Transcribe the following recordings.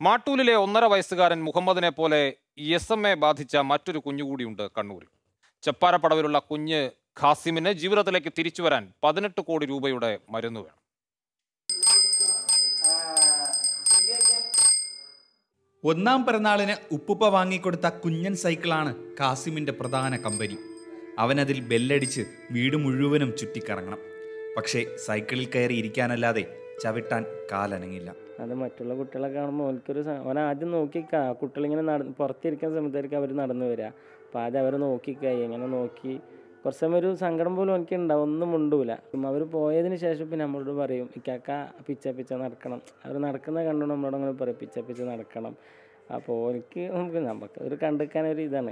മാട്ടൂലിലെ ഒന്നര വയസ്സുകാരൻ മുഹമ്മദിനെ പോലെ എസ് എം എ ബാധിച്ച മറ്റൊരു കുഞ്ഞുകൂടിയുണ്ട് കണ്ണൂരിൽ ചെപ്പാരപ്പടവിലുള്ള കുഞ്ഞ് ഖാസിമിന് ജീവിതത്തിലേക്ക് തിരിച്ചു വരാൻ പതിനെട്ട് കോടി രൂപയുടെ മരുന്ന് വേണം ഒന്നാം പിറന്നാളിന് ഉപ്പുപ്പ വാങ്ങിക്കൊടുത്ത കുഞ്ഞൻ സൈക്കിളാണ് കാസിമിന്റെ പ്രധാന കമ്പനി അവനതിൽ ബെല്ലടിച്ച് വീട് മുഴുവനും ചുറ്റിക്കറങ്ങണം പക്ഷേ സൈക്കിളിൽ കയറി ഇരിക്കാനല്ലാതെ ചവിട്ടാൻ കാലനങ്ങില്ല അത് മറ്റുള്ള കുട്ടികളെ കാണുമ്പോൾ ഓൽക്കൊരു സ- ഓൻ ആദ്യം നോക്കിക്കാ കുട്ടികളിങ്ങനെ നട പുറത്തിരിക്കുന്ന സമയത്തായിരിക്കും അവർ നടന്നു വരിക അപ്പോൾ ആദ്യം അവർ നോക്കിക്കാ ഇങ്ങനെ നോക്കി കുറച്ച് സമയം ഒരു സങ്കടം പോലും എനിക്ക് ഉണ്ടാവും ഒന്നും മുണ്ടൂല അവർ പോയതിന് ശേഷം പിന്നെ നമ്മളോട് പറയും ഇക്കാക്ക പിച്ച പിച്ച നടക്കണം അവർ നടക്കുന്ന കണ്ടു നമ്മളോട് അങ്ങനെ പറയും പിച്ച പിച്ച നടക്കണം അപ്പോൾ ഓൽക്ക് നമുക്ക് നമുക്ക് ഒരു കണ്ടെക്കാൻ ഒരു ഇതാണ്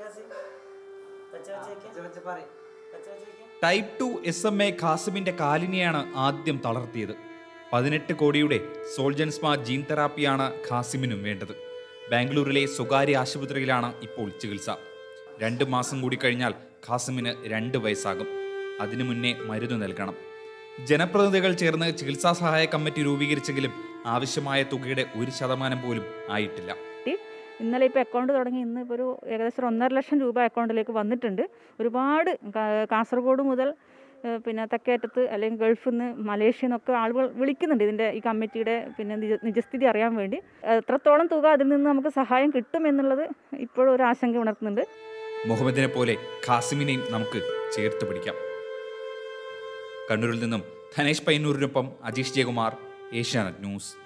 type two S M A ഖാസിമിന്റെ കാലിനെയാണ് ആദ്യം തളർത്തിയത് പതിനെട്ട് കോടിയുടെ സോൾജൻസ്മ ജീൻ തെറാപ്പിയാണ് ഖാസിമിനും വേണ്ടത് ബാംഗ്ലൂരിലെ സ്വകാര്യ ആശുപത്രിയിലാണ് ഇപ്പോൾ ചികിത്സ രണ്ട് മാസം കൂടി കഴിഞ്ഞാൽ ഖാസിമിന് രണ്ട് വയസ്സാകും അതിനു മുന്നേ മരുന്ന് നൽകണം ജനപ്രതിനിധികൾ ചേർന്ന് ചികിത്സാ സഹായ കമ്മിറ്റി രൂപീകരിച്ചെങ്കിലും ആവശ്യമായ തുകയുടെ ഒരു ശതമാനം പോലും ആയിട്ടില്ല ഇന്നലെ ഇപ്പോൾ അക്കൗണ്ട് തുടങ്ങി ഇന്ന് ഇപ്പോൾ ഒരു ഏകദേശം ഒന്നര ലക്ഷം രൂപ അക്കൗണ്ടിലേക്ക് വന്നിട്ടുണ്ട് ഒരുപാട് കാ- കാസർഗോഡ് മുതൽ ഏഹ്, പിന്നെ തെക്കേറ്റത്ത് അല്ലെങ്കിൽ ഗൾഫിൽ നിന്ന് മലേഷ്യയിൽ നിന്നൊക്കെ ആളുകൾ വിളിക്കുന്നുണ്ട് ഇതിൻ്റെ ഈ കമ്മിറ്റിയുടെ പിന്നെ നിജ നിജസ്ഥിതി അറിയാൻ വേണ്ടി എത്രത്തോളം തുക അതിൽ നിന്ന് നമുക്ക് സഹായം കിട്ടും എന്നുള്ളത് ഇപ്പോഴും ഒരു ആശങ്ക ഉണർത്തുന്നുണ്ട് മുഹമ്മദിനെ പോലെ ഖാസിമിനെയും നമുക്ക് ചേർത്ത് പിടിക്കാം കണ്ണൂരിൽ നിന്നും ധനേഷ് പയ്യന്നൂരിനൊപ്പം അജീഷ് ജയകുമാർ ഏഷ്യാനെറ്റ് ന്യൂസ്